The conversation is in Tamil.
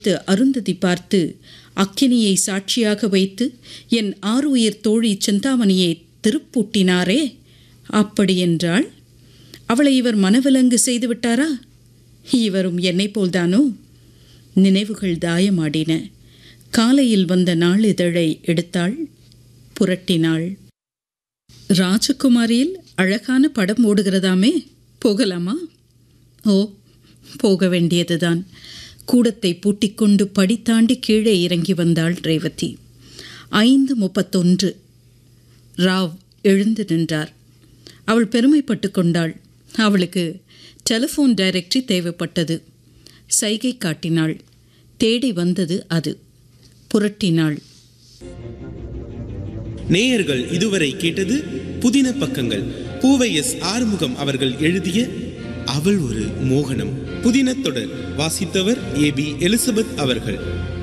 து அருந்ததி பார்த்து அக்கினியை சாட்சியாக வைத்து என் ஆருயிர் தோழி சிந்தாமணியை திருப்பூட்டினாரே அப்படியென்றால் அவளை இவர் மனவிலங்கு செய்துவிட்டாரா இவரும் என்னைப் போல்தானோ நினைவுகள் தாயமாடின காலையில் வந்த நாளிதழை எடுத்தாள் புரட்டினாள் ராஜகுமாரியில் அழகான படம் ஓடுகிறதாமே போகலாமா ஓ போக வேண்டியதுதான் கூடத்தை பூட்டிக்கொண்டு படி தாண்டி கீழே இறங்கி வந்தாள் ரேவதி ஐந்து முப்பத்தொன்று ராவ் எழுந்து நின்றார் அவள் பெருமைப்பட்டு கொண்டாள் அவளுக்கு டெலிஃபோன் டைரக்டரி தேவைப்பட்டது சைகை காட்டினாள் தேடி வந்தது அது புரட்டினாள் நேயர்கள் இதுவரை கேட்டது புதின பக்கங்கள் பூவை எஸ் ஆறுமுகம் அவர்கள் எழுதிய அவள் ஒரு மோகனம் புதின தொடர் வாசித்தவர் ஏ பி எலிசபெத் அவர்கள்